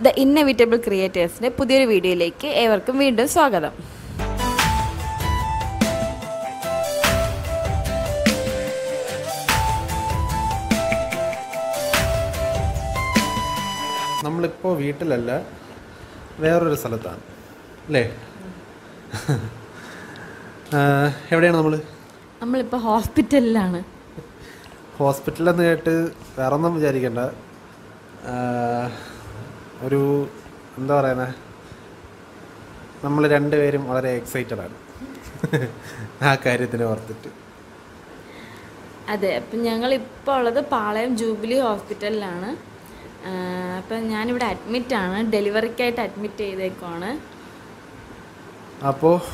The inevitable ക്രിയേറ്റേഴ്സിൻ്റെ പുതിയൊരു വീഡിയോയിലേക്ക് ഏവർക്കും വീണ്ടും സ്വാഗതം നമ്മളിപ്പോൾ വീട്ടിലല്ല വേറൊരു സ്ഥലത്താണ് അല്ലേ ആ, എവിടെയാണ് നമ്മൾ നമ്മളിപ്പോൾ ഹോസ്പിറ്റലിലാണ് ഹോസ്പിറ്റലെന്ന് കേട്ട് വേറെ ഒന്നും വിചാരിക്കണ്ട ആ, ഒരു എന്താ പറയുന്നത് നമ്മൾ രണ്ടുപേരും വളരെ എക്സൈറ്റഡ് ആണ് ആ കാര്യത്തിന് ഓർത്തിട്ട് അതെ അപ്പം ഞങ്ങളിപ്പോൾ ഉള്ളത് പാളയം ജൂബിലി ഹോസ്പിറ്റലിലാണ് അപ്പം ഞാനിവിടെ അഡ്മിറ്റാണ് ഡെലിവറിക്കായിട്ട് അഡ്മിറ്റ് ചെയ്തേക്കുവാണ് അപ്പോൾ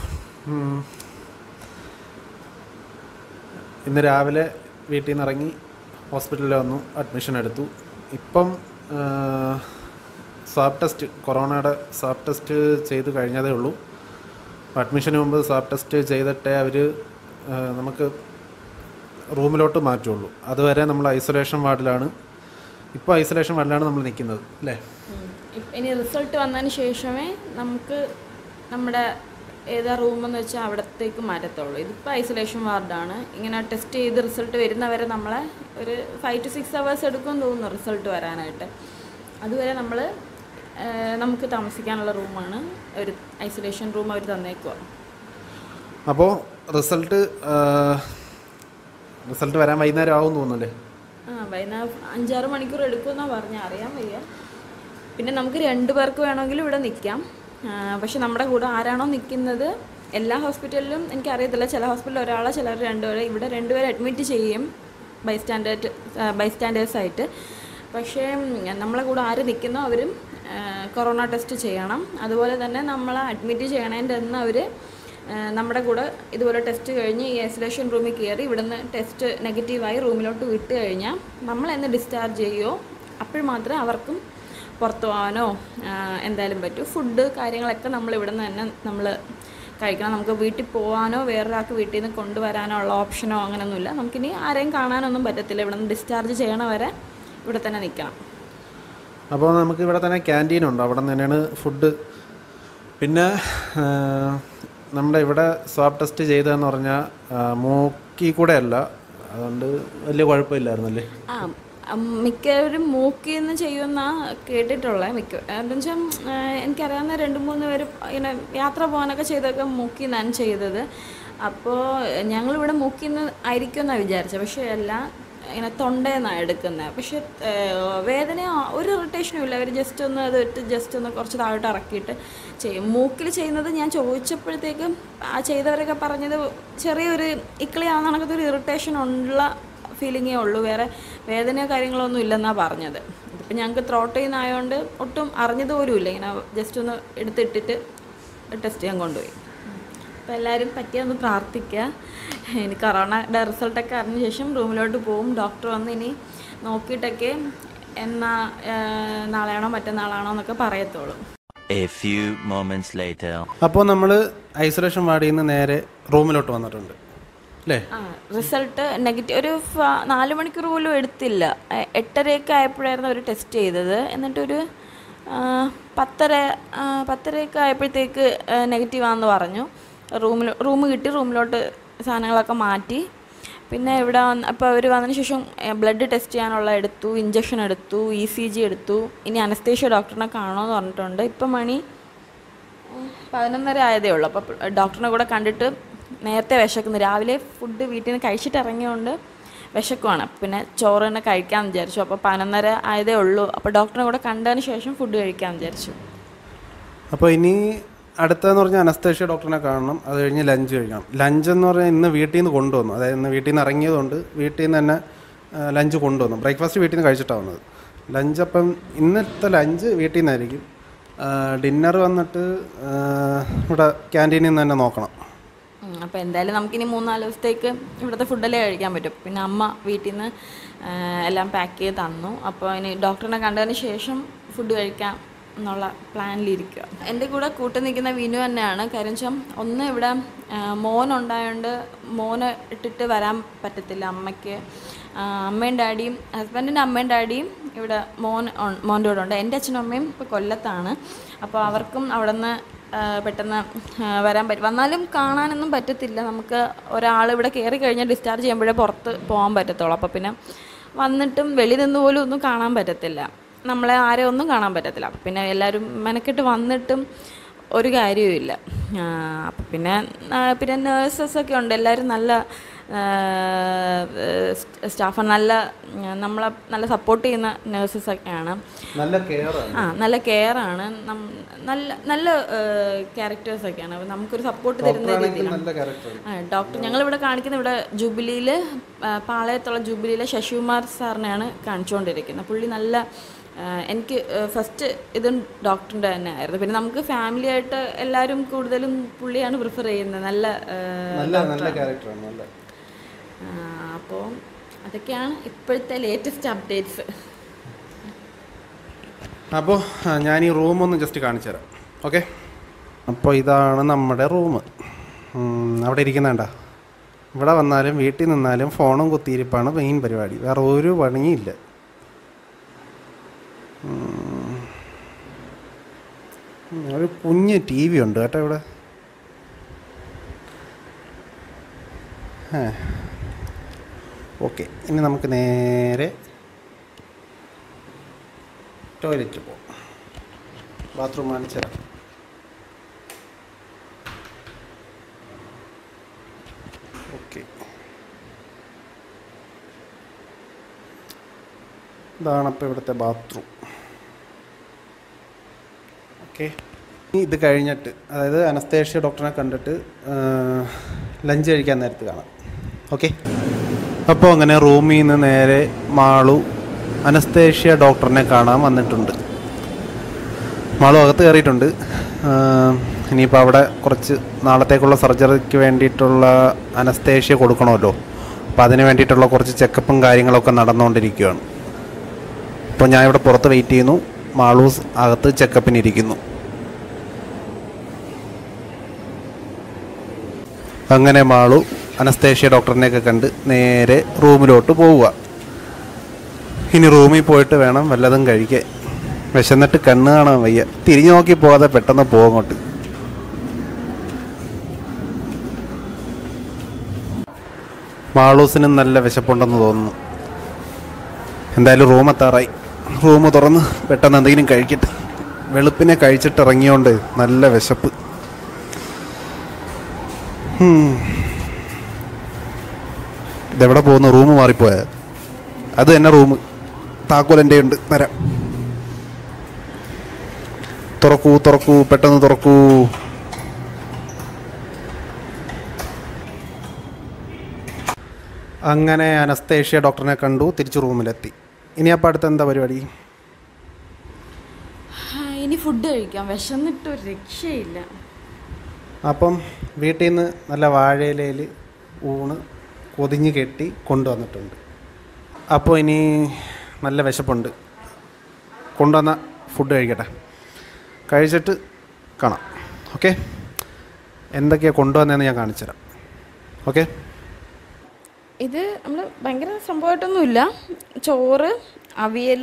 ഇന്ന് രാവിലെ വീട്ടിൽ നിന്ന് ഇറങ്ങി ഹോസ്പിറ്റലിൽ വന്നു അഡ്മിഷൻ എടുത്തു ഇപ്പം സ്വാബ് ടെസ്റ്റ് കൊറോണയുടെ സ്വാബ് ടെസ്റ്റ് ചെയ്ത് കഴിഞ്ഞതേ ഉള്ളൂ അഡ്മിഷന് മുമ്പ് സ്വാബ് ടെസ്റ്റ് ചെയ്തിട്ടേ അവർ നമുക്ക് റൂമിലോട്ട് മാറ്റുള്ളൂ അതുവരെ നമ്മൾ ഐസൊലേഷൻ വാർഡിലാണ് ഇപ്പോൾ ഐസൊലേഷൻ വാർഡിലാണ് നമ്മൾ നിൽക്കുന്നത് അല്ലേ ഇപ്പ- ഇനി റിസൾട്ട് വന്നതിന് ശേഷമേ നമുക്ക് നമ്മുടെ ഏതാ റൂമെന്ന് വെച്ചാൽ അവിടത്തേക്ക് മാറ്റത്തുള്ളൂ ഇതിപ്പോൾ ഐസൊലേഷൻ വാർഡാണ് ഇങ്ങനെ ടെസ്റ്റ് ചെയ്ത് റിസൾട്ട് വരുന്നവരെ നമ്മളെ ഒരു ഫൈവ് ടു സിക്സ് അവേഴ്സ് എടുക്കുമെന്ന് തോന്നുന്നു റിസൾട്ട് വരാനായിട്ട് അതുവരെ നമ്മൾ നമുക്ക് താമസിക്കാനുള്ള റൂമാണ് ഒരു ഐസൊലേഷൻ റൂം അവർ തന്നേക്കുക അപ്പോൾ റിസൾട്ട് റിസൾട്ട് വരാൻ വൈകുന്നേരം ആവും തോന്നുന്നല്ലേ ആ വൈകുന്നേരം അഞ്ചാറ് മണിക്കൂർ എടുക്കുമെന്നാണ് പറഞ്ഞാൽ അറിയാൻ വയ്യ പിന്നെ നമുക്ക് രണ്ട് പേർക്ക് വേണമെങ്കിലും ഇവിടെ നിൽക്കാം ആ, പക്ഷെ നമ്മുടെ കൂടെ ആരാണോ നിൽക്കുന്നത് എല്ലാ ഹോസ്പിറ്റലിലും എനിക്കറിയത്തില്ല ചില ഹോസ്പിറ്റലിൽ ഒരാളെ ചിലർ രണ്ടുപേരെ ഇവിടെ രണ്ടുപേരെ അഡ്മിറ്റ് ചെയ്യും ബൈ സ്റ്റാൻഡേർഡ് ബൈ സ്റ്റാൻഡേർഡ്സായിട്ട് പക്ഷേ ഉം, നമ്മളെ കൂടെ ആര് നിൽക്കുന്നോ അവരും ആ, കൊറോണ ടെസ്റ്റ് ചെയ്യണം അതുപോലെ തന്നെ നമ്മളെ അഡ്മിറ്റ് ചെയ്യണതിൻ്റെ അന്ന് അവർ നമ്മുടെ കൂടെ ഇതുപോലെ ടെസ്റ്റ് കഴിഞ്ഞ് ഈ ഐസൊലേഷൻ റൂമിൽ കയറി ഇവിടുന്ന് ടെസ്റ്റ് നെഗറ്റീവായി റൂമിലോട്ട് വിട്ട് കഴിഞ്ഞാൽ നമ്മൾ എന്ന് ഡിസ്ചാർജ് ചെയ്യുമോ അപ്പോൾ മാത്രമേ അവർക്കും പുറത്തു പോകാനോ ആ, എന്തായാലും പറ്റൂ ഫുഡ് കാര്യങ്ങളൊക്കെ നമ്മൾ ഇവിടുന്ന് തന്നെ നമ്മൾ കഴിക്കണം നമുക്ക് വീട്ടിൽ പോകാനോ വേറൊരാൾക്ക് വീട്ടിൽ നിന്ന് കൊണ്ടുവരാനോ ഉള്ള ഓപ്ഷനോ അങ്ങനെയൊന്നുമില്ല നമുക്കിനി ആരെയും കാണാനൊന്നും പറ്റത്തില്ല ഇവിടുന്ന് ഡിസ്ചാർജ് ചെയ്യണ വരെ ഇവിടെ തന്നെ നിൽക്കണം അപ്പോൾ നമുക്ക് ഇവിടെ തന്നെ ക്യാൻറ്റീൻ ഉണ്ട് അവിടെ നിന്ന് തന്നെയാണ് ഫുഡ് പിന്നെ ആ, നമ്മുടെ ഇവിടെ സ്വാബ് ടെസ്റ്റ് ചെയ്തതെന്ന് പറഞ്ഞാൽ മൂക്കി കൂടെ അല്ല അതുകൊണ്ട് വലിയ കുഴപ്പമില്ലായിരുന്നല്ലേ ആ ഉം, മിക്കവരും മൂക്കിൽ നിന്ന് ചെയ്യുന്ന കേട്ടിട്ടുള്ളത് മിക്ക എന്താ വെച്ചാൽ എനിക്കറിയാവുന്ന രണ്ട് മൂന്ന് പേര് ഇങ്ങനെ യാത്ര പോകാനൊക്കെ ചെയ്തൊക്കെ മൂക്കിൽ നിന്നാണ് ചെയ്തത് അപ്പോൾ ഞങ്ങളിവിടെ മൂക്കിൽ നിന്ന് ആയിരിക്കും എന്നാണ് വിചാരിച്ചത് പക്ഷേ എല്ലാം ഇങ്ങനെ തൊണ്ടയെന്നാണ് എടുക്കുന്നത് പക്ഷേ ഏഹ്, വേദന ഒരു ഇറിറ്റേഷനും ഇല്ല അവർ ജസ്റ്റ് ഒന്ന് അത് ഇട്ട് ജസ്റ്റ് ഒന്ന് കുറച്ച് താഴോട്ട് ഇറക്കിയിട്ട് ചെയ്യും മൂക്കിൽ ചെയ്യുന്നത് ഞാൻ ചോദിച്ചപ്പോഴത്തേക്കും ആ ചെയ്തവരൊക്കെ പറഞ്ഞത് ചെറിയൊരു ഇക്കിളിയാവുന്ന ഒരു ഇറിറ്റേഷൻ ഉള്ള ഫീലിങ്ങേ ഉള്ളൂ വേറെ വേദനയോ കാര്യങ്ങളോ ഒന്നും ഇല്ലെന്നാണ് പറഞ്ഞത് ഇതിപ്പോൾ ഞങ്ങൾക്ക് ത്രോട്ട് ചെയ്യുന്നതായതുകൊണ്ട് ഒട്ടും അറിഞ്ഞത് പോലും ഇല്ല ഇങ്ങനെ ജസ്റ്റ് ഒന്ന് എടുത്തിട്ടിട്ട് ടെസ്റ്റ് ചെയ്യാൻ കൊണ്ടുപോയി അപ്പോൾ എല്ലാവരും പറ്റിയൊന്ന് പ്രാർത്ഥിക്കുക ഇനി കൊറോണയുടെ റിസൾട്ടൊക്കെ അറിഞ്ഞ ശേഷം റൂമിലോട്ട് പോവും ഡോക്ടർ വന്ന് ഇനി നോക്കിയിട്ടൊക്കെ എന്നാ ഏഹ്, നാളെയാണോ മറ്റന്നാളാണോ എന്നൊക്കെ പറയത്തുള്ളൂ A few moments later. അപ്പോൾ നമ്മൾ ഐസൊലേഷൻ വാർഡിൽ നിന്ന് നേരെ റൂമിലോട്ട് വന്നിട്ടുണ്ട് അല്ലേ ആ റിസൾട്ട് നെഗറ്റീവ് ഒരു ഫ- നാല് മണിക്കൂർ പോലും എടുത്തില്ല എ- എട്ടരയൊക്കെ ആയപ്പോഴായിരുന്നു അവർ ടെസ്റ്റ് ചെയ്തത് എന്നിട്ടൊരു ആ, പത്തര ആ, പത്തരയൊക്കെ ആയപ്പോഴത്തേക്ക് നെഗറ്റീവ് ആണെന്ന് പറഞ്ഞു റൂമിൽ റൂം കിട്ടി റൂമിലോട്ട് സാധനങ്ങളൊക്കെ മാറ്റി പിന്നെ ഇവിടെ വന്ന് അപ്പോൾ അവർ വന്നതിന് ശേഷം ബ്ലഡ് ടെസ്റ്റ് ചെയ്യാനുള്ള എടുത്തു ഇഞ്ചക്ഷൻ എടുത്തു ഇ സി ജി എടുത്തു ഇനി അനസ്തേഷ്യ ഡോക്ടറിനെ കാണുമെന്ന് പറഞ്ഞിട്ടുണ്ട് ഇപ്പം മണി പതിനൊന്നര ആയതേ ഉള്ളൂ അപ്പോൾ ഡോക്ടറിനെ കൂടെ കണ്ടിട്ട് നേരത്തെ വിശക്കുന്നു രാവിലെ ഫുഡ് വീട്ടിൽ നിന്ന് കഴിച്ചിട്ട് ഇറങ്ങിയോണ്ട് വിശക്കുവാണ് പിന്നെ ചോറ് തന്നെ കഴിക്കാമെന്ന് വിചാരിച്ചു അപ്പോൾ പതിനൊന്നര ആയതേ ഉള്ളൂ അപ്പോൾ ഡോക്ടറിനെ കൂടെ കണ്ടതിന് ശേഷം ഫുഡ് കഴിക്കാമെന്ന് വിചാരിച്ചു അപ്പോൾ ഇനി അടുത്തതെന്ന് പറഞ്ഞാൽ അനസ്തേഷ്യ ഡോക്ടറിനെ കാണണം അത് കഴിഞ്ഞ് ലഞ്ച് കഴിക്കണം ലഞ്ച് എന്ന് പറഞ്ഞാൽ ഇന്ന് വീട്ടിൽ നിന്ന് കൊണ്ടുവന്നു അതായത് ഇന്ന് വീട്ടിൽ നിന്ന് ഇറങ്ങിയതുകൊണ്ട് വീട്ടിൽ നിന്ന് തന്നെ ലഞ്ച് കൊണ്ടുവന്നു ബ്രേക്ക്ഫാസ്റ്റ് വീട്ടിൽ നിന്ന് കഴിച്ചിട്ടാണ് വന്നത് ലഞ്ച് അപ്പം ഇന്നത്തെ ലഞ്ച് വീട്ടിൽ നിന്നായിരിക്കും ഡിന്നർ വന്നിട്ട് ആ, ഇവിടെ ക്യാൻറ്റീനിൽ നിന്ന് തന്നെ നോക്കണം അപ്പോൾ എന്തായാലും നമുക്കിനി മൂന്നാല് ദിവസത്തേക്ക് ഇവിടുത്തെ ഫുഡല്ലേ കഴിക്കാൻ പറ്റും പിന്നെ അമ്മ വീട്ടിൽ നിന്ന് എല്ലാം പാക്ക് ചെയ്ത് തന്നു അപ്പോൾ ഇനി ഡോക്ടറിനെ കണ്ടതിന് ശേഷം ഫുഡ് കഴിക്കാൻ എന്നുള്ള പ്ലാനിലിരിക്കുക എൻ്റെ കൂടെ കൂട്ടി നിൽക്കുന്ന വിനു തന്നെയാണ് കാര്യം വെച്ചാൽ ഒന്ന് ഇവിടെ ആ, മോൻ ഉണ്ടായതുകൊണ്ട് മോനെ ഇട്ടിട്ട് വരാൻ പറ്റത്തില്ല അമ്മയ്ക്ക് ആ, അമ്മയും ഡാഡിയും ഹസ്ബൻഡിൻ്റെ അമ്മയും ഡാഡിയും ഇവിടെ മോൻ ഉൺ- മോൻ്റെ കൂടെ ഉണ്ട് എൻ്റെ അച്ഛനും അമ്മയും ഇപ്പോൾ കൊല്ലത്താണ് അപ്പോൾ അവർക്കും അവിടെ നിന്ന് പെട്ടെന്ന് ആ, വരാൻ പറ്റും വന്നാലും കാണാനൊന്നും പറ്റത്തില്ല നമുക്ക് ഒരാൾ ഇവിടെ കയറി കഴിഞ്ഞാൽ ഡിസ്ചാർജ് ചെയ്യുമ്പോഴേ പുറത്ത് പോകാൻ പറ്റത്തുള്ളൂ അപ്പോൾ പിന്നെ വന്നിട്ടും വെളി നിന്ന് പോലും ഒന്നും കാണാൻ പറ്റത്തില്ല നമ്മളെ ആരെ ഒന്നും കാണാൻ പറ്റത്തില്ല അപ്പം പിന്നെ എല്ലാവരും മെനക്കെട്ട് വന്നിട്ടും ഒരു കാര്യവുമില്ല അപ്പം പിന്നെ ആ, പിന്നെ നേഴ്സസൊക്കെ ഉണ്ട് എല്ലാവരും നല്ല സ്റ്റാഫ് നല്ല ഉം, നമ്മളെ നല്ല സപ്പോർട്ട് ചെയ്യുന്ന നേഴ്സസൊക്കെയാണ് നല്ല കെയർ ആ നല്ല കെയറാണ് നല്ല നല്ല ക്യാരക്ടേഴ്സൊക്കെയാണ് അപ്പം നമുക്കൊരു സപ്പോർട്ട് തരുന്ന രീതിയിലാണ് നല്ല ക്യാരക്ടർ ആ, ഡോക്ടർ ഞങ്ങളിവിടെ കാണിക്കുന്ന ഇവിടെ ജൂബിലിയിൽ പാളയത്തുള്ള ജൂബിലിയിലെ ശശികുമാർ സാറിനെയാണ് കാണിച്ചുകൊണ്ടിരിക്കുന്നത് പുള്ളി നല്ല ആ, എനിക്ക് ഫസ്റ്റ് ഇതും ഡോക്ടറിൻ്റെ തന്നെ ആയിരുന്നു പിന്നെ നമുക്ക് ഫാമിലി ആയിട്ട് എല്ലാവരും കൂടുതലും പുള്ളിയാണ് പ്രിഫർ ചെയ്യുന്നത് നല്ല നല്ല നല്ല ക്യാരക്ടറാണ് നല്ല അപ്പോൾ അതൊക്കെയാണ് ഇപ്പോഴത്തെ ലേറ്റസ്റ്റ് അപ്ഡേറ്റ്സ് അപ്പോൾ ഞാൻ ഈ റൂം ഒന്ന് ജസ്റ്റ് കാണിച്ചു തരാം ഓക്കെ അപ്പോൾ ഇതാണ് നമ്മുടെ റൂം അവിടെ ഇരിക്കുന്നുണ്ട ഇവിടെ വന്നാലും വീട്ടിൽ നിന്നാലും ഫോണും കുത്തിയിരിപ്പാണ് മെയിൻ പരിപാടി വേറെ ഒരു പണിയില്ല ഉം. ഉം, ഒരു കുഞ്ഞ് ടി വി ഉണ്ട് കേട്ടോ ഇവിടെ ഓക്കെ ഇനി നമുക്ക് നേരെ ടോയ്ലറ്റിൽ പോകും ബാത്റൂം കാണിച്ചു തരാം ഓക്കെ ഇതാണ് അപ്പോൾ ഇവിടുത്തെ ബാത്റൂം ഓക്കെ ഇത് കഴിഞ്ഞിട്ട് അതായത് അനസ്തേഷ്യ ഡോക്ടറെ കണ്ടിട്ട് ലഞ്ച് കഴിക്കാൻ നേരത്ത് കാണാം ഓക്കെ അപ്പോൾ അങ്ങനെ റൂമിൽ നിന്ന് നേരെ മാളു അനസ്തേഷ്യ ഡോക്ടറിനെ കാണാൻ വന്നിട്ടുണ്ട് മാളു അകത്ത് കയറിയിട്ടുണ്ട് ഇനിയിപ്പോൾ അവിടെ കുറച്ച് നാളത്തേക്കുള്ള സർജറിക്ക് വേണ്ടിയിട്ടുള്ള അനസ്തേഷ്യ കൊടുക്കണമല്ലോ അപ്പോൾ അതിന് വേണ്ടിയിട്ടുള്ള കുറച്ച് ചെക്കപ്പും കാര്യങ്ങളൊക്കെ നടന്നുകൊണ്ടിരിക്കുകയാണ് അപ്പോൾ ഞാൻ ഇവിടെ പുറത്ത് വെയിറ്റ് ചെയ്യുന്നു മാളൂസ് അകത്ത് ചെക്കപ്പിന് ഇരിക്കുന്നു അങ്ങനെ മാളു അനസ്തേഷ്യ ഡോക്ടറിനെയൊക്കെ കണ്ട് നേരെ റൂമിലോട്ട് പോവുക ഇനി റൂമിൽ പോയിട്ട് വേണം വല്ലതും കഴിക്കാൻ വിശന്നിട്ട് കണ്ണ് കാണാൻ വയ്യ തിരിഞ്ഞു നോക്കി പോകാതെ പെട്ടെന്ന് പോകങ്ങോട്ട് മാളൂസിനും നല്ല വിശപ്പുണ്ടെന്ന് തോന്നുന്നു എന്തായാലും റൂം എത്താറായി റൂം തുറന്ന് പെട്ടെന്ന് എന്തെങ്കിലും കഴിക്കട്ടെ വെളുപ്പിനെ കഴിച്ചിട്ട് ഇറങ്ങിയോണ്ട് നല്ല വിശപ്പ് ഹും. ഇതെവിടെ പോകുന്നു റൂം മാറിപ്പോയ അത് തന്നെ റൂം താക്കോൽ എൻ്റെ ഉണ്ട് തരാം തുറക്കൂ തുറക്കൂ പെട്ടെന്ന് തുറക്കൂ അങ്ങനെ അനസ്തേഷ്യ ഡോക്ടറിനെ കണ്ടു തിരിച്ച് റൂമിലെത്തി ഇനി അപ്പം അടുത്ത് എന്താ പരിപാടി ഇനി ഫുഡ് കഴിക്കാം വിശന്നിട്ട് ഒരു രക്ഷയില്ല അപ്പം വീട്ടിൽ നിന്ന് നല്ല വാഴയിലയിൽ ഊണ് പൊതിഞ്ഞ് കെട്ടി കൊണ്ടുവന്നിട്ടുണ്ട് അപ്പോൾ ഇനി നല്ല വിശപ്പുണ്ട് കൊണ്ടുവന്ന ഫുഡ് കഴിക്കട്ടെ കഴിച്ചിട്ട് കാണാം ഓക്കെ എന്തൊക്കെയാണ് കൊണ്ടുവന്നതെന്ന് ഞാൻ കാണിച്ചു തരാം ഓക്കെ ഇത് നമ്മൾ ഭയങ്കര സംഭവമായിട്ടൊന്നുമില്ല ചോറ് അവിയൽ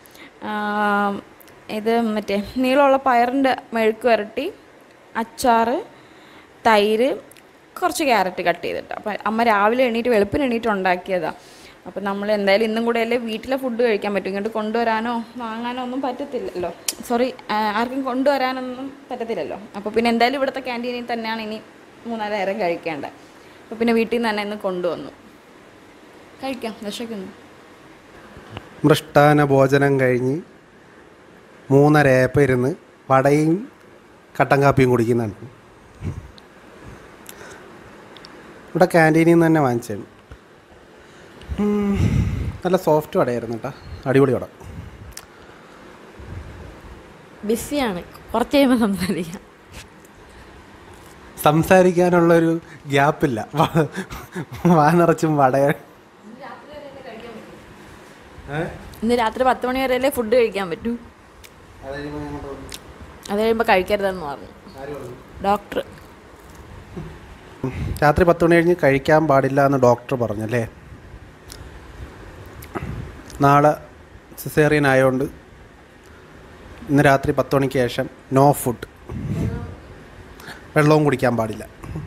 ഇത് മറ്റേ നീളമുള്ള പയറിൻ്റെ മെഴുക്ക് വരട്ടി അച്ചാറ് തൈര് കുറച്ച് ക്യാരറ്റ് കട്ട് ചെയ്തിട്ട് അപ്പം അമ്മ രാവിലെ എണീറ്റ് വെളുപ്പിന് എണീറ്റ് ഉണ്ടാക്കിയതാണ് അപ്പം നമ്മൾ എന്തായാലും ഇന്നും കൂടെ അല്ലേ വീട്ടിലെ ഫുഡ് കഴിക്കാൻ പറ്റും ഇങ്ങോട്ട് കൊണ്ടുവരാനോ വാങ്ങാനോ ഒന്നും പറ്റത്തില്ലല്ലോ സോറി ആർക്കും കൊണ്ടുവരാനൊന്നും പറ്റത്തില്ലല്ലോ അപ്പോൾ പിന്നെ എന്തായാലും ഇവിടുത്തെ ക്യാൻറ്റീനിൽ തന്നെയാണ് ഇനി മൂന്നാല് നേരം കഴിക്കേണ്ടത് അപ്പോൾ പിന്നെ വീട്ടിൽ നിന്ന് തന്നെ ഇന്ന് കൊണ്ടുവന്നു കഴിക്കാം വിശക്കുന്നു മൃഷ്ടാന ഭോജനം കഴിഞ്ഞ് മൂന്നരയപ്പം ഇരുന്ന് വടയും കട്ടൻ കാപ്പിയും കുടിക്കുന്നുണ്ട് ഇവിടെ ക്യാൻറ്റീനിൽ നിന്ന് തന്നെ വാങ്ങിച്ചാണ് ഉം, നല്ല സോഫ്റ്റ് വടയായിരുന്നു കേട്ടോ അടിപൊളി വട ബിസിയാണ് കുറച്ച് കഴിയുമ്പോൾ സംസാരിക്കാം സംസാരിക്കാനുള്ളൊരു ഗ്യാപ്പില്ല വ- വാനിറച്ചും വടയ ഇന്ന് രാത്രി പത്ത് മണി വരെയല്ലേ ഫുഡ് കഴിക്കാൻ പറ്റൂ അത് കഴിയുമ്പോൾ ഞങ്ങൾ അത് കഴിയുമ്പോൾ കഴിക്കരുതെന്ന് പറഞ്ഞു ഡോക്ടർ രാത്രി പത്ത് മണി കഴിഞ്ഞ് കഴിക്കാൻ പാടില്ല എന്ന് ഡോക്ടർ പറഞ്ഞല്ലേ നാളെ സിസേറിയൻ ആയതുകൊണ്ട് ഇന്ന് രാത്രി പത്ത് മണിക്ക് ശേഷം നോ ഫുഡ് വെള്ളവും കുടിക്കാൻ പാടില്ല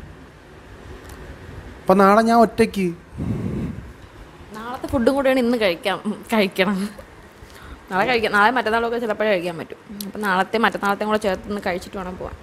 അപ്പം നാളെ ഞാൻ ഒറ്റയ്ക്ക് നാളത്തെ ഫുഡും കൂടെയാണ് ഇന്ന് കഴിക്കാം കഴിക്കണം നാളെ കഴിക്കാം നാളെ മറ്റന്നാളൊക്കെ ചിലപ്പോഴേ കഴിക്കാൻ പറ്റും അപ്പം നാളത്തെ മറ്റന്നാളത്തെയും കൂടെ ചേർത്ത് ഒന്ന് കഴിച്ചിട്ട് വേണം പോവാൻ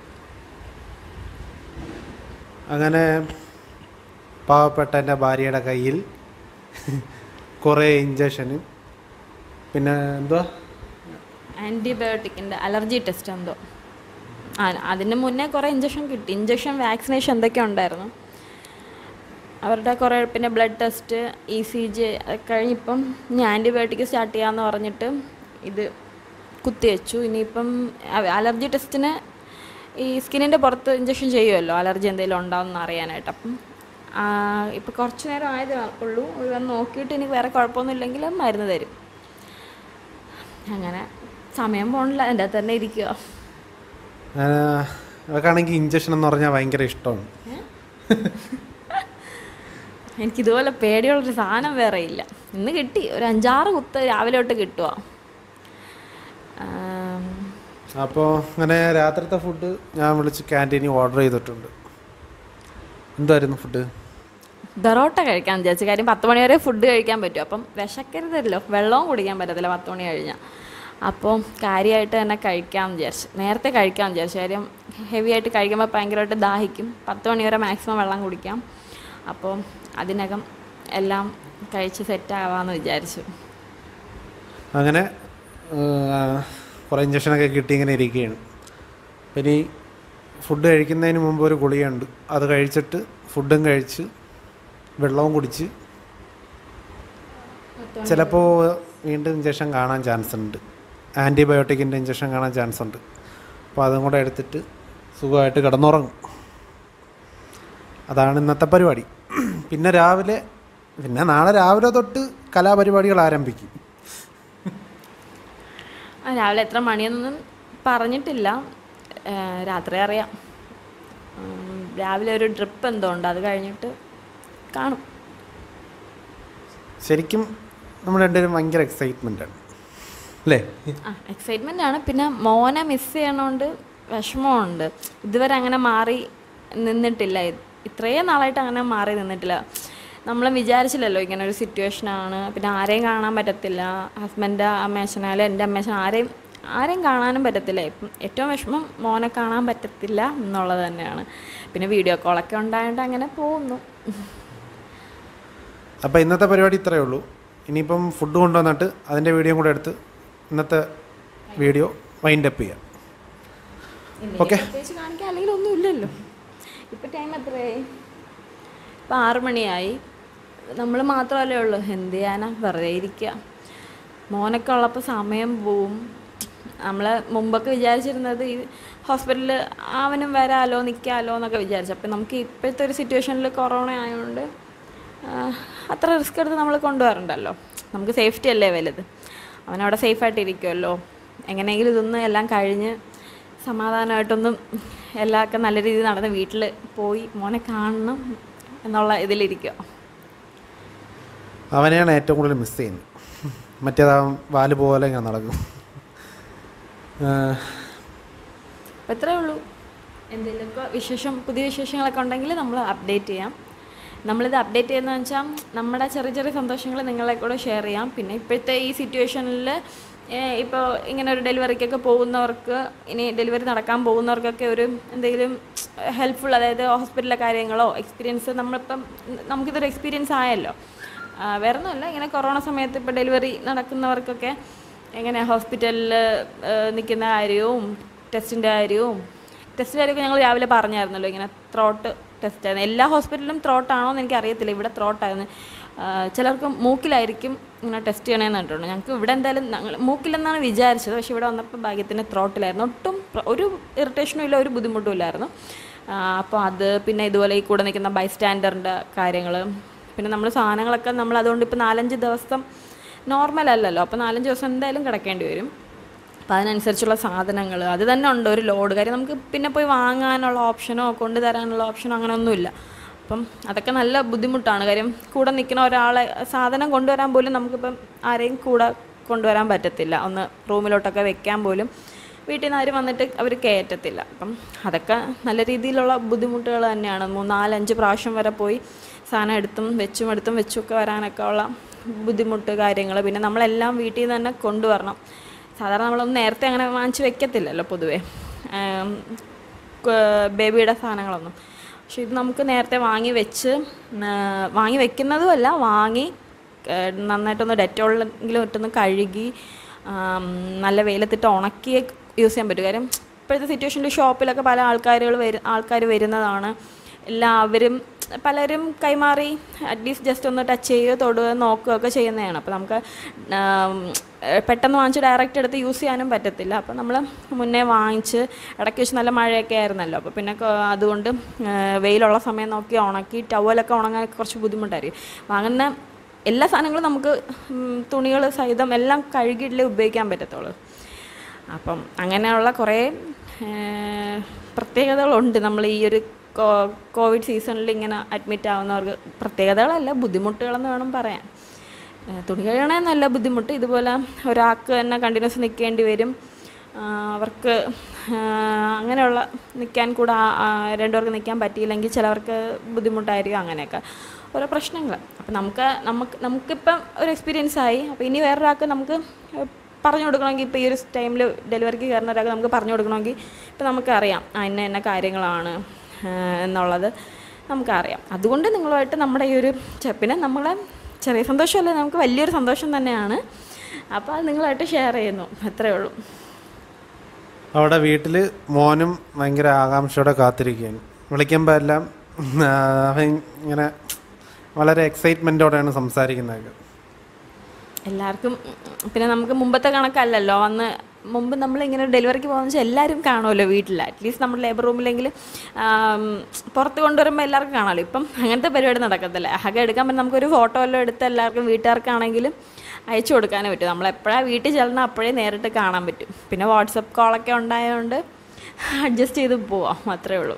അങ്ങനെ പാവപ്പെട്ട എൻ്റെ ഭാര്യയുടെ കയ്യിൽ കുറേ ഇഞ്ചക്ഷനും പിന്നെ എന്തുവാ ആൻറ്റിബയോട്ടിക്കിൻ്റെ അലർജി ടെസ്റ്റ് എന്തോ ആ അതിന് മുന്നേ കുറേ ഇഞ്ചക്ഷൻ കിട്ടി ഇഞ്ചക്ഷൻ വാക്സിനേഷൻ എന്തൊക്കെ ഉണ്ടായിരുന്നു അവരുടെ കുറേ പിന്നെ blood test E C G കഴിഞ്ഞിപ്പം ഇനി ആൻറ്റിബയോട്ടിക് സ്റ്റാർട്ട് ചെയ്യാമെന്ന് പറഞ്ഞിട്ട് ഇത് കുത്തിവെച്ചു ഇനിയിപ്പം അ- അലർജി ടെസ്റ്റിന് ഈ സ്കിന്നിൻ്റെ പുറത്ത് ഇഞ്ചക്ഷൻ ചെയ്യുമല്ലോ അലർജി എന്തെങ്കിലും ഉണ്ടാവുമെന്ന് അറിയാനായിട്ട് അപ്പം ഇപ്പം കുറച്ച് നേരം ആയതേ ഉള്ളൂ ഒരു വന്ന് നോക്കിയിട്ട് എനിക്ക് വേറെ കുഴപ്പമൊന്നും ഇല്ലെങ്കിൽ മരുന്ന് തരും അങ്ങനെ സമയം പോണില്ല എൻ്റെ അകത്ത് തന്നെ ഇരിക്കുക ഞാൻ അവർക്കാണെങ്കിൽ ഇഞ്ചക്ഷൻ എന്ന് പറഞ്ഞാൽ ഭയങ്കര ഇഷ്ടമാണ് എനിക്കിതുപോലെ പേടിയുള്ളൊരു സാധനം വേറെ ഇല്ല ഇന്ന് കിട്ടി ഒരു അഞ്ചാറ് കുത്ത് രാവിലെ തൊട്ട് കിട്ടുക അപ്പോൾ അങ്ങനെ രാത്രിത്തെ ഫുഡ് ഞാൻ വിളിച്ച് ക്യാൻറ്റീനിൽ ഓർഡർ ചെയ്തിട്ടുണ്ട് എന്തായിരുന്നു ഫുഡ് ബെറോട്ട കഴിക്കാൻ വിചാരിച്ചു കാര്യം പത്ത് മണി വരെ ഫുഡ് കഴിക്കാൻ പറ്റും അപ്പം വിശക്കരുതല്ലോ വെള്ളവും കുടിക്കാൻ പറ്റത്തില്ല പത്ത് മണി കഴിഞ്ഞാൽ അപ്പോൾ കാര്യമായിട്ട് തന്നെ കഴിക്കാമെന്ന് വിചാരിച്ചു നേരത്തെ കഴിക്കാമെന്ന് വിചാരിച്ചു കാര്യം ഹെവി ആയിട്ട് കഴിക്കുമ്പോൾ ഭയങ്കരമായിട്ട് ദാഹിക്കും പത്ത് മണി വരെ മാക്സിമം വെള്ളം കുടിക്കാം അപ്പോൾ അതിനകം എല്ലാം കഴിച്ച് സെറ്റ് ആവാമെന്ന് വിചാരിച്ചു അങ്ങനെ കുറേ ഇഞ്ചക്ഷനൊക്കെ കിട്ടി ഇങ്ങനെ ഇരിക്കുകയാണ് ഇനി ഫുഡ് കഴിക്കുന്നതിന് മുമ്പ് ഒരു ഗുളികയുണ്ട് അത് കഴിച്ചിട്ട് ഫുഡും കഴിച്ച് വെള്ളവും കുടിച്ച് ചിലപ്പോൾ വീണ്ടും ഇഞ്ചക്ഷൻ കാണാൻ ചാൻസ് ഉണ്ട് ആൻറ്റിബയോട്ടിക്കിൻ്റെ ഇഞ്ചക്ഷൻ കാണാൻ ചാൻസ് ഉണ്ട് അപ്പോൾ അതും കൂടെ എടുത്തിട്ട് സുഖമായിട്ട് കിടന്നുറങ്ങും അതാണ് ഇന്നത്തെ പരിപാടി പിന്നെ രാവിലെ പിന്നെ നാളെ രാവിലെ തൊട്ട് കലാപരിപാടികൾ ആരംഭിക്കും ആ, രാവിലെ എത്ര മണിയെന്നൊന്നും പറഞ്ഞിട്ടില്ല ഏ, രാത്രി അറിയാം ഉം, രാവിലെ ഒരു ട്രിപ്പ് എന്തോ ഉണ്ട് അത് കഴിഞ്ഞിട്ട് കാണും ശരിക്കും നമ്മൾ രണ്ടുപേരും ഭയങ്കര എക്സൈറ്റ്മെൻ്റ് ആണ് അല്ലേ ആ എക്സൈറ്റ്മെൻ്റ് ആണ് പിന്നെ മോനെ മിസ് ചെയ്യണോണ്ട് വിഷമമുണ്ട് ഇതുവരെ അങ്ങനെ മാറി നിന്നിട്ടില്ല ഇത്- ഇത്രയും നാളായിട്ട് അങ്ങനെ മാറി നിന്നിട്ടില്ല നമ്മൾ വിചാരിച്ചില്ലല്ലോ ഇങ്ങനെ ഒരു സിറ്റുവേഷനാണ് പിന്നെ ആരെയും കാണാൻ പറ്റത്തില്ല ഹസ്ബൻഡ് അമ്മേച്ചനായാലും എൻ്റെ അമ്മേച്ചൻ ആരെയും ആരെയും കാണാനും പറ്റത്തില്ല ഇപ്പം ഏറ്റവും വിഷമം മോനെ കാണാൻ പറ്റത്തില്ല എന്നുള്ളത് തന്നെയാണ് പിന്നെ വീഡിയോ കോളൊക്കെ ഉണ്ടായിട്ട് അങ്ങനെ പോകുന്നു അപ്പോൾ ഇന്നത്തെ പരിപാടി ഇത്രയേ ഉള്ളൂ ഇനിയിപ്പം ഫുഡ് കൊണ്ടുവന്നിട്ട് അതിൻ്റെ വീഡിയോ കൂടെ എടുത്ത് ഇന്നത്തെ വീഡിയോ വൈൻഡ് അപ്പ് ചെയ്യാം ഓക്കെ പ്രത്യേകിച്ച് കാണിക്കാൻ അല്ലെങ്കിൽ ഒന്നും ഇല്ലല്ലോ ഇപ്പം ടൈം എത്രയായി ഇപ്പം ആറ് മണിയായി നമ്മൾ മാത്രമല്ലേ ഉള്ളൂ എന്ത് ചെയ്യാനാ വെറുതെ ഇരിക്കുക മോനൊക്കെ ഉള്ളപ്പോൾ സമയം പോവും നമ്മൾ മുമ്പൊക്കെ വിചാരിച്ചിരുന്നത് ഈ ഹോസ്പിറ്റലിൽ അവനും വരാമല്ലോ നിൽക്കാമല്ലോ എന്നൊക്കെ വിചാരിച്ചു അപ്പം നമുക്ക് ഇപ്പോഴത്തെ ഒരു സിറ്റുവേഷനിൽ കൊറോണ ആയതുകൊണ്ട് ആ, അത്ര റിസ്ക് എടുത്ത് നമ്മൾ കൊണ്ടുവരണ്ടല്ലോ നമുക്ക് സേഫ്റ്റി അല്ലേ വലുത് അവനവിടെ സേഫായിട്ട് ഇരിക്കുമല്ലോ എങ്ങനെയെങ്കിലും ഇതൊന്നും എല്ലാം കഴിഞ്ഞ് സമാധാനമായിട്ടൊന്നും എല്ലാമൊക്കെ നല്ല രീതിയിൽ നടന്ന് വീട്ടിൽ പോയി മോനെ കാണണം എന്നുള്ള ഇതിലിരിക്കുക അവനെയാണ് ഏറ്റവും കൂടുതൽ മിസ് ചെയ്യുന്നത് മറ്റേതാവൻ വാല് പോലെ ഇങ്ങനെ നടക്കും അപ്പോൾ ഇത്രേ ഉള്ളൂ എന്തെങ്കിലുമൊക്കെ വിശേഷം പുതിയ വിശേഷങ്ങളൊക്കെ ഉണ്ടെങ്കിൽ നമ്മൾ അപ്ഡേറ്റ് ചെയ്യാം നമ്മളിത് അപ്ഡേറ്റ് ചെയ്യുന്നതെന്ന് വെച്ചാൽ നമ്മുടെ ചെറിയ ചെറിയ സന്തോഷങ്ങൾ നിങ്ങളെ കൂടെ ഷെയർ ചെയ്യാം പിന്നെ ഇപ്പോഴത്തെ ഈ സിറ്റുവേഷനിൽ ഇപ്പോൾ ഇങ്ങനെ ഒരു ഡെലിവറിക്കൊക്കെ പോകുന്നവർക്ക് ഇനി ഡെലിവറി നടക്കാൻ പോകുന്നവർക്കൊക്കെ ഒരു എന്തെങ്കിലും ഹെൽപ്ഫുൾ അതായത് ഹോസ്പിറ്റലിലെ കാര്യങ്ങളോ എക്സ്പീരിയൻസ് നമ്മളിപ്പം നമുക്കിതൊരു എക്സ്പീരിയൻസ് ആയല്ലോ ആ, വേറെ ഒന്നുമല്ല ഇങ്ങനെ കൊറോണ സമയത്ത് ഇപ്പോൾ ഡെലിവറി നടക്കുന്നവർക്കൊക്കെ എങ്ങനെ ഹോസ്പിറ്റലിൽ നിൽക്കുന്ന കാര്യവും ടെസ്റ്റിൻ്റെ കാര്യവും ടെസ്റ്റിൻ്റെ കാര്യമൊക്കെ ഞങ്ങൾ രാവിലെ പറഞ്ഞായിരുന്നല്ലോ ഇങ്ങനെ ത്രോട്ട് ടെസ്റ്റ് ആയിരുന്നു എല്ലാ ഹോസ്പിറ്റലിലും ത്രോട്ടാണോ എന്ന് എനിക്ക് അറിയത്തില്ല ഇവിടെ ത്രോട്ടായിരുന്നു ചിലർക്ക് മൂക്കിലായിരിക്കും ഇങ്ങനെ ടെസ്റ്റ് ചെയ്യണമെന്ന് പറഞ്ഞിട്ടുണ്ട് ഞങ്ങൾക്ക് ഇവിടെ എന്തായാലും ഞങ്ങൾ മൂക്കിലെന്നാണ് വിചാരിച്ചത് പക്ഷേ ഇവിടെ വന്നപ്പോൾ ഭാഗ്യത്തിന് ത്രോട്ടിലായിരുന്നു ഒട്ടും പ്ര- ഒരു ഇറിറ്റേഷനും ഇല്ല ഒരു ബുദ്ധിമുട്ടും ഇല്ലായിരുന്നു അപ്പോൾ അത് പിന്നെ ഇതുപോലെ ഈ കൂടെ നിൽക്കുന്ന ബൈസ്റ്റാൻഡറിൻ്റെ കാര്യങ്ങൾ പിന്നെ നമ്മൾ സാധനങ്ങളൊക്കെ നമ്മൾ അതുകൊണ്ട് ഇപ്പോൾ നാലഞ്ച് ദിവസം നോർമൽ അല്ലല്ലോ അപ്പോൾ നാലഞ്ച് ദിവസം എന്തായാലും കിടക്കേണ്ടി വരും അപ്പോൾ അതിനനുസരിച്ചുള്ള സാധനങ്ങൾ അത് തന്നെ ഉണ്ട് ഒരു ലോഡ് കാര്യം നമുക്ക് പിന്നെ പോയി വാങ്ങാനുള്ള ഓപ്ഷനോ കൊണ്ടുതരാനുള്ള ഓപ്ഷനോ അങ്ങനെയൊന്നുമില്ല അപ്പം അതൊക്കെ നല്ല ബുദ്ധിമുട്ടാണ് കാര്യം കൂടെ നിൽക്കുന്ന ഒരാളെ സാധനം കൊണ്ടുവരാൻ പോലും നമുക്കിപ്പം ആരെയും കൂടെ കൊണ്ടുവരാൻ പറ്റത്തില്ല ഒന്ന് റൂമിലോട്ടൊക്കെ വെക്കാൻ പോലും വീട്ടിൽ നിന്ന് ആരും വന്നിട്ട് അവർ കയറ്റത്തില്ല അപ്പം അതൊക്കെ നല്ല രീതിയിലുള്ള ബുദ്ധിമുട്ടുകൾ തന്നെയാണ് മൂന്നാലഞ്ച് പ്രാവശ്യം വരെ പോയി സാധനം എടുത്തും വെച്ചും എടുത്തും വെച്ചുമൊക്കെ വരാനൊക്കെ ഉള്ള ബുദ്ധിമുട്ട് കാര്യങ്ങൾ പിന്നെ നമ്മളെല്ലാം വീട്ടിൽ നിന്ന് തന്നെ കൊണ്ടുവരണം സാധാരണ നമ്മളൊന്നും നേരത്തെ അങ്ങനെ വാങ്ങിച്ച് വെക്കത്തില്ലല്ലോ പൊതുവേ ആം, ക- ബേബിയുടെ സാധനങ്ങളൊന്നും പക്ഷെ ഇത് നമുക്ക് നേരത്തെ വാങ്ങി വെച്ച് ആ, വാങ്ങി വെക്കുന്നതുമല്ല വാങ്ങി ആ, നന്നായിട്ടൊന്ന് ഡെറ്റോളിലെങ്കിലും ഇട്ടൊന്ന് കഴുകി ആം, നല്ല വെയിലത്തിട്ട് ഉണക്കി യൂസ് ചെയ്യാൻ പറ്റും കാര്യം ഇപ്പോഴത്തെ സിറ്റുവേഷനിൽ ഷോപ്പിലൊക്കെ പല ആൾക്കാരുകൾ വരു ആൾക്കാർ വരുന്നതാണ് എല്ലാവരും പലരും കൈമാറി അറ്റ്ലീസ്റ്റ് ജസ്റ്റ് ഒന്ന് ടച്ച് ചെയ്യുകയോ തൊടുകയോ നോക്കുകയൊക്കെ ചെയ്യുന്നതാണ് അപ്പോൾ നമുക്ക് ആം, പെട്ടെന്ന് വാങ്ങിച്ച് ഡയറക്റ്റ് എടുത്ത് യൂസ് ചെയ്യാനും പറ്റത്തില്ല അപ്പോൾ നമ്മൾ മുന്നേ വാങ്ങിച്ച് ഇടയ്ക്ക് വെച്ച് നല്ല മഴയൊക്കെ ആയിരുന്നല്ലോ അപ്പോൾ പിന്നെ കൊ- അതുകൊണ്ട് ആ, വെയിലുള്ള സമയം നോക്കി ഉണക്കി ടവലൊക്കെ ഉണങ്ങാൻ കുറച്ച് ബുദ്ധിമുട്ടായിരിക്കും വാങ്ങുന്ന എല്ലാ സാധനങ്ങളും നമുക്ക് തുണികൾ സഹിതം എല്ലാം കഴുകിയിട്ടേ ഉപയോഗിക്കാൻ പറ്റത്തുള്ളൂ അപ്പം അങ്ങനെയുള്ള കുറേ ഏഹ്, പ്രത്യേകതകളുണ്ട് നമ്മൾ ഈ ഒരു കോ- കോവിഡ് സീസണിൽ ഇങ്ങനെ അഡ്മിറ്റ് ആവുന്നവർക്ക് പ്രത്യേകതകളല്ല ബുദ്ധിമുട്ടുകളെന്ന് വേണം പറയാൻ ഏഹ്, തുണി കഴുകണേ നല്ല ബുദ്ധിമുട്ട് ഇതുപോലെ ഒരാൾക്ക് തന്നെ കണ്ടിന്യൂസ് നിൽക്കേണ്ടി വരും ആ, അവർക്ക് ആ, അങ്ങനെയുള്ള നിൽക്കാൻ കൂടെ ആ- ആ രണ്ടുപേർക്ക് നിൽക്കാൻ പറ്റിയില്ലെങ്കിൽ ചിലവർക്ക് ബുദ്ധിമുട്ടായിരിക്കും അങ്ങനെയൊക്കെ ഓരോ പ്രശ്നങ്ങൾ അപ്പം നമുക്ക് നമുക്ക് നമുക്കിപ്പം ഒരു എക്സ്പീരിയൻസ് ആയി അപ്പോൾ ഇനി വേറൊരാൾക്ക് നമുക്ക് പറഞ്ഞു കൊടുക്കണമെങ്കിൽ ഇപ്പോൾ ഈ ഒരു ടൈമിൽ ഡെലിവറിക്ക് കയറുന്ന ഒരാൾക്ക് നമുക്ക് പറഞ്ഞു കൊടുക്കണമെങ്കിൽ ഇപ്പം നമുക്കറിയാം ആ ഇന്ന ഇന്ന കാര്യങ്ങളാണ് ആ, എന്നുള്ളത് നമുക്കറിയാം അതുകൊണ്ട് നിങ്ങളുമായിട്ട് നമ്മുടെ ഈ ഒരു ചെ- പിന്നെ നമ്മളെ ചെറിയ സന്തോഷമല്ല നമുക്ക് വലിയൊരു സന്തോഷം തന്നെയാണ് അപ്പോൾ അത് നിങ്ങളായിട്ട് ഷെയർ ചെയ്യുന്നു അത്രയേ ഉള്ളൂ അവിടെ വീട്ടിൽ മോനും ഭയങ്കര ആകാംക്ഷയോടെ കാത്തിരിക്കുകയാണ് വിളിക്കുമ്പോൾ എല്ലാം ആ, അവൻ ഇങ്ങനെ വളരെ എക്സൈറ്റ്മെൻറ്റോടെയാണ് സംസാരിക്കുന്നത് എല്ലാവർക്കും ഉം, പിന്നെ നമുക്ക് മുമ്പത്തെ കണക്കല്ലല്ലോ അന്ന് മുമ്പ് നമ്മളിങ്ങനെ ഡെലിവറിക്ക് പോകുന്ന വെച്ചാൽ എല്ലാവരും കാണുമല്ലോ വീട്ടിൽ അറ്റ്ലീസ്റ്റ് നമ്മുടെ ലേബർ റൂമിലെങ്കിൽ പുറത്ത് കൊണ്ടുവരുമ്പോൾ എല്ലാവർക്കും കാണാമല്ലോ ഇപ്പം അങ്ങനത്തെ പരിപാടി നടക്കത്തില്ല ആകെ എടുക്കാൻ പറ്റും നമുക്കൊരു ഫോട്ടോ എല്ലാം എടുത്ത് എല്ലാവർക്കും വീട്ടുകാർക്കാണെങ്കിലും അയച്ചു കൊടുക്കാനേ പറ്റും നമ്മളെപ്പോഴാണ് വീട്ടിൽ ചെല്ലണം അപ്പോഴേ നേരിട്ട് കാണാൻ പറ്റും പിന്നെ വാട്സപ്പ് കോളൊക്കെ ഉണ്ടായതുകൊണ്ട് അഡ്ജസ്റ്റ് ചെയ്ത് പോവാം അത്രേ ഉള്ളൂ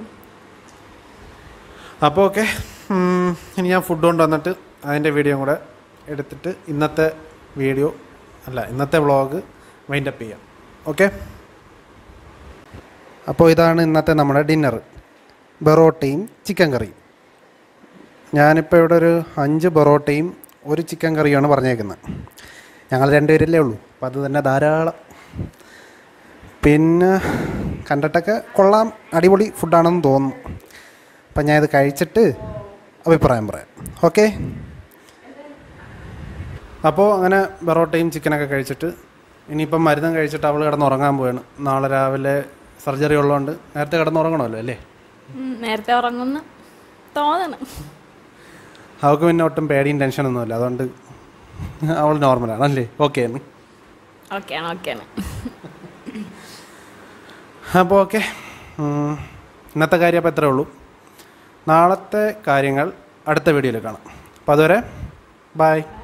അപ്പോൾ ഓക്കെ ഇനി ഞാൻ ഫുഡ് കൊണ്ടുവന്നിട്ട് അതിൻ്റെ വീഡിയോ കൂടെ എടുത്തിട്ട് ഇന്നത്തെ വീഡിയോ അല്ല ഇന്നത്തെ വ്ളോഗ് വൈൻഡപ്പ് ചെയ്യാം ഓക്കെ അപ്പോൾ ഇതാണ് ഇന്നത്തെ നമ്മുടെ ഡിന്നർ ബൊറോട്ടയും ചിക്കൻ കറിയും ഞാനിപ്പോൾ ഇവിടെ ഒരു അഞ്ച് ബൊറോട്ടയും ഒരു ചിക്കൻ കറിയുമാണ് പറഞ്ഞേക്കുന്നത് ഞങ്ങൾ രണ്ടുപേരല്ലേ ഉള്ളൂ അപ്പോൾ അത് തന്നെ ധാരാളം പിന്നെ കണ്ടിട്ടൊക്കെ കൊള്ളാം അടിപൊളി ഫുഡാണെന്ന് തോന്നുന്നു അപ്പം ഞാൻ ഇത് കഴിച്ചിട്ട് അഭിപ്രായം പറയാം ഓക്കെ അപ്പോൾ അങ്ങനെ ബെറോട്ടയും ചിക്കനൊക്കെ കഴിച്ചിട്ട് ഇനിയിപ്പം മരുന്നും കഴിച്ചിട്ട് അവൾ കിടന്ന് ഉറങ്ങാൻ പോവാണ് നാളെ രാവിലെ സർജറി ഉള്ളതുകൊണ്ട് നേരത്തെ കിടന്ന് ഉറങ്ങണമല്ലോ അല്ലേ ഉം, നേരത്തെ ഉറങ്ങുന്ന തോന്നണം അവൾക്ക് പിന്നെ ഒട്ടും പേടിയും ടെൻഷനൊന്നുമില്ല അതുകൊണ്ട് അവൾ നോർമലാണ് അല്ലേ ഓക്കെ എന്ന് ഓക്കെയാണ് ഓക്കെയാണ് അപ്പോൾ ഓക്കെ ഇന്നത്തെ കാര്യം അപ്പോൾ എത്രയേ ഉള്ളൂ നാളത്തെ കാര്യങ്ങൾ അടുത്ത വീഡിയോയിൽ കാണാം അപ്പോൾ അതുവരെ ബായ്